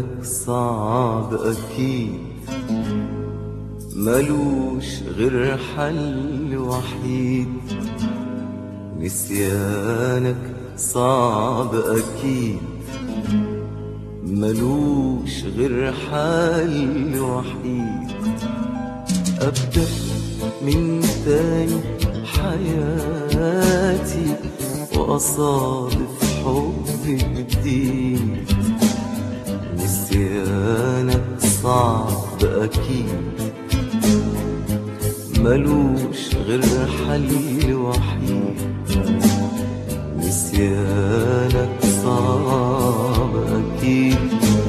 صعب أكيد ملوش غير حل وحيد نسيانك صعب أكيد ملوش غير حل وحيد أبدأ من تاني حياتي وأصادف حب جديد نسيانك صعب أكيد ملوش غير حل وحيد نسيانك صعب أكيد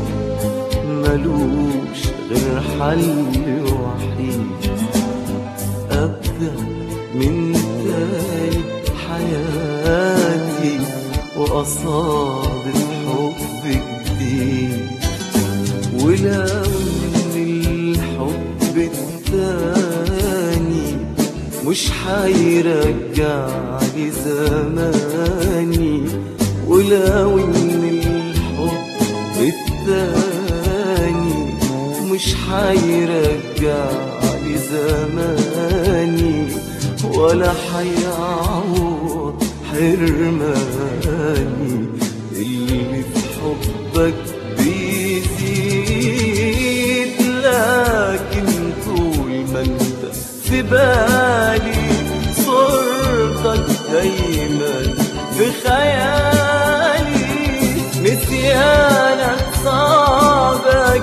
ملوش غير حل وحيد أبدأ من تاني حياتي وأصادف حب جديد ولو إن الحب التاني مش حيرجع لي زماني ولو إن الحب التاني مش حيرجع لي زماني ولا حيعوض حرماني اللي في حبك بيزيد لكن طول ما انت في بالي صورتك دايما في خيالي نسيانك صعب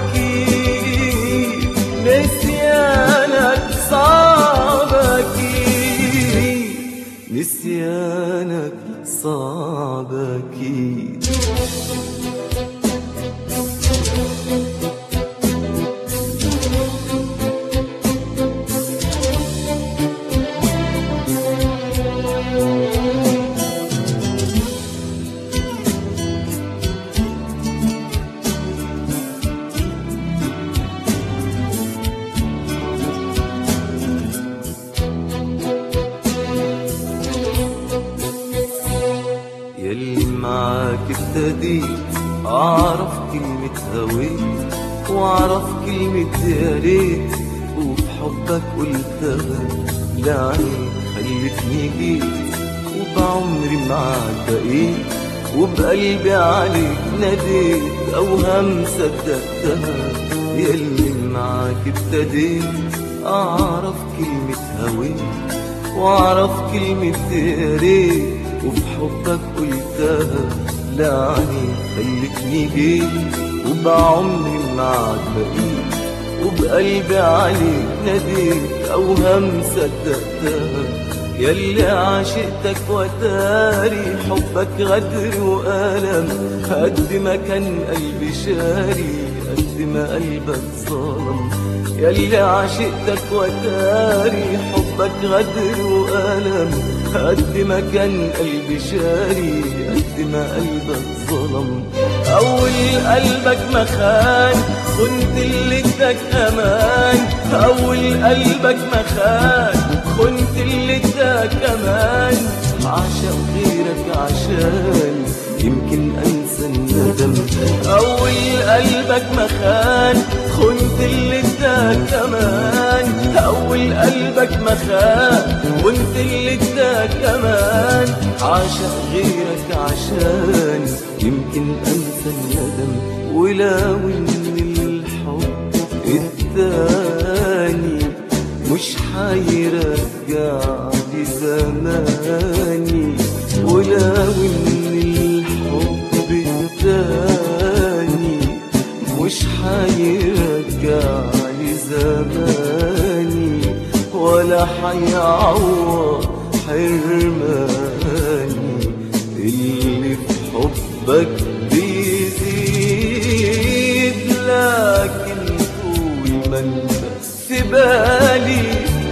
اكيد نسيانك صعب اكيد نسيانك صعب اكيد يلي معاك ابتديت اعرف كلمة هويت واعرف كلمة يا ريت وفي حبك قلتها لعنيك خلتني جيت وبعمري معاك بقيت وبقلبي عليك ناديت اوهام صدقتها يلي معاك ابتديت اعرف كلمة هويت واعرف كلمة يا ريت وفي حبك قلتها لعني خلتني جيت وبعمري معاك بقيت وبقلبي عليك ناديت اوهام صدقتها يلي عاشقتك وتاري حبك غدر وألم قد ما كان قلبي شاري قد ما قلبك ظلم يلي عاشقتك وتاري حبك غدر وألم قد ما كان قلبي شاري قد ما قلبك ظلم أول قلبك ما خان كنت اللي اداك أمان أول قلبك ما خان كنت اللي اداك أمان عشق غيرك عشان يمكن أنسى الندم أول قلبك ما خان كنت اللي اداك أمان أول قلبك ما خان وانت اللي اداك أمان عاشق غيرك عشان يمكن أنسى الندم ولو إن الحب التاني مش حيرجع لي زماني ولو إن الحب التاني مش حيرجع لي زماني ولا حيعوض حرماني اللي في حبك بيزيد لكن طول ما انت في بالي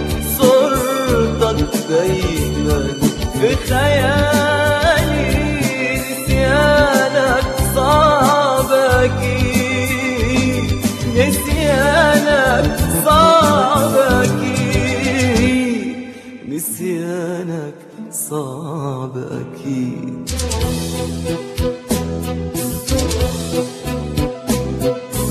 صورتك دايما في خيالي نسيانك صعب اكيد نسيانك صعب اكيد نسيانك صعب اكيد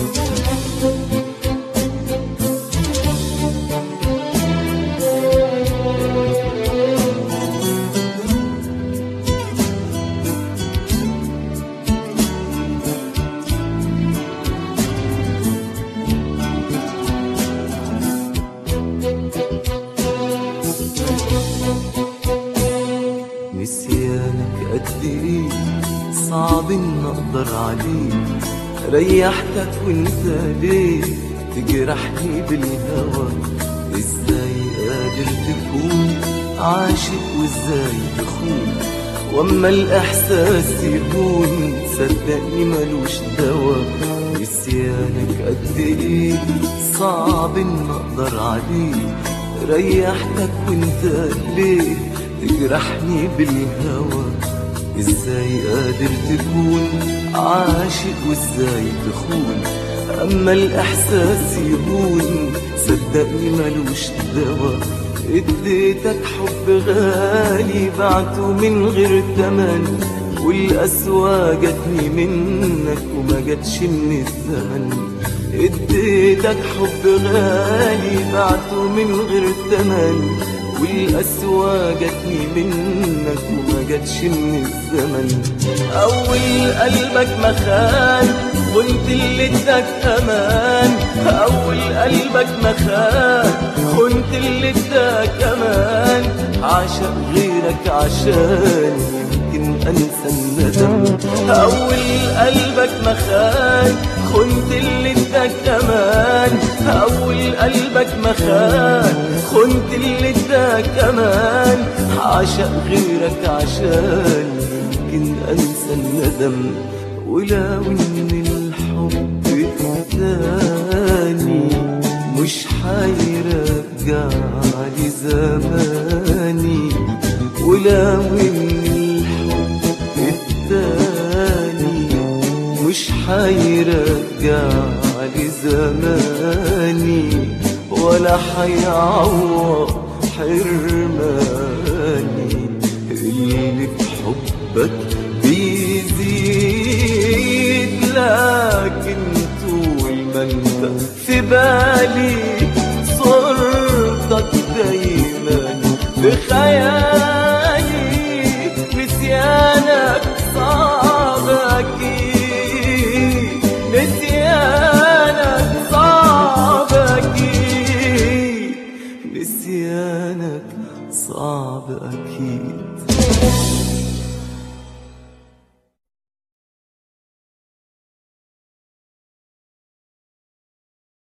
إن أقدر عليه ريحتك وانت ليه تجرحني بالهوى ازاي قادر تكون عاشق وازاي تخون واما الاحساس يهون صدقني ملوش دوا نسيانك قد ايه صعب ان اقدر عليه ريحتك وانت ليه تجرحني بالهوى ازاي قادر تكون عاشق وازاي تخون اما الاحساس يهون صدقني ملوش دوا اديتك حب غالي بعته من غير تمن والقسوة جاتني منك وما جاتش من الزمن اديتك حب غالي بعته من غير تمن والقسوة جاتني منك وما جاتش من الزمن أول قلبك مخان وانت اللي اداك أمان أول قلبك مخان كنت اللي اداك أمان عشق غيرك عشان يمكن أنسى الندم أول قلبك مخان كنت اللي اداك أمان أول قلبك مخان كنت اللي اداك أمان عشق غيرك عشان يمكن أنسى الندم ولو إن الحب التاني مش حيرجع لي زماني ولو إن الحب التاني مش حيرجع لي زماني ولا حيعوض حرماني اللي بحبك بيزيد لكن طول ما انت في بالي صورتك دايما في خيالي نسيانك صعب اكيد نسيانك صعب اكيد نسيانك صعب اكيد